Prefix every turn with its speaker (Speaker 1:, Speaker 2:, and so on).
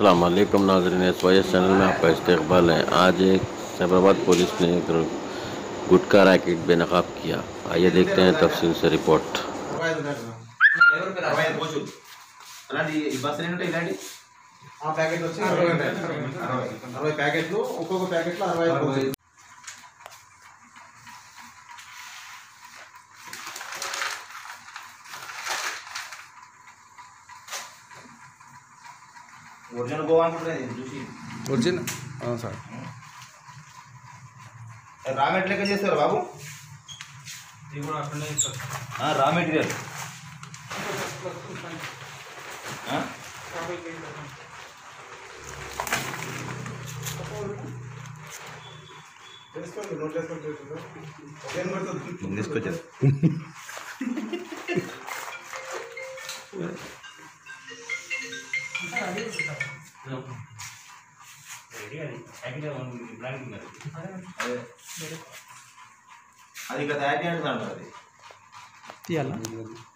Speaker 1: अल्लाम नाजरीन S Y S channel में आपका इस्तेकबाल है आज एक सैफाबाद पुलिस ने एक गुटका रैकेट बेनकाब किया आइए देखते हैं तफसील से रिपोर्ट
Speaker 2: అరవై ఐదు రోజులు అలాంటి ఈ బస్సులు ఏంటంటే ఇలాంటి
Speaker 3: ఆ ప్యాకెట్ వచ్చి అరవై ఉంటాయి అరవై ప్యాకెట్లు ఒక్కొక్క ప్యాకెట్లో అరవై ఐదు రోజులు
Speaker 2: ఒరిజినల్ గోవా అనుకుంటున్నాను ఇది చూసి
Speaker 4: ఒరిజినల్ అవును సార్
Speaker 2: రా మెటీరియల్ లెక్క చేస్తారు బాబు ఆ, రా మెటీరియల్ ఆ?
Speaker 3: తెలుసుకోండి నోట్ చేసుకొని తెలుసుకోండి. ఏం పడుతుంది
Speaker 2: తీసుకొచ్చారు అదే. అది ఇంకా తయారు చేయండి అంటారు అది
Speaker 4: తీయాలా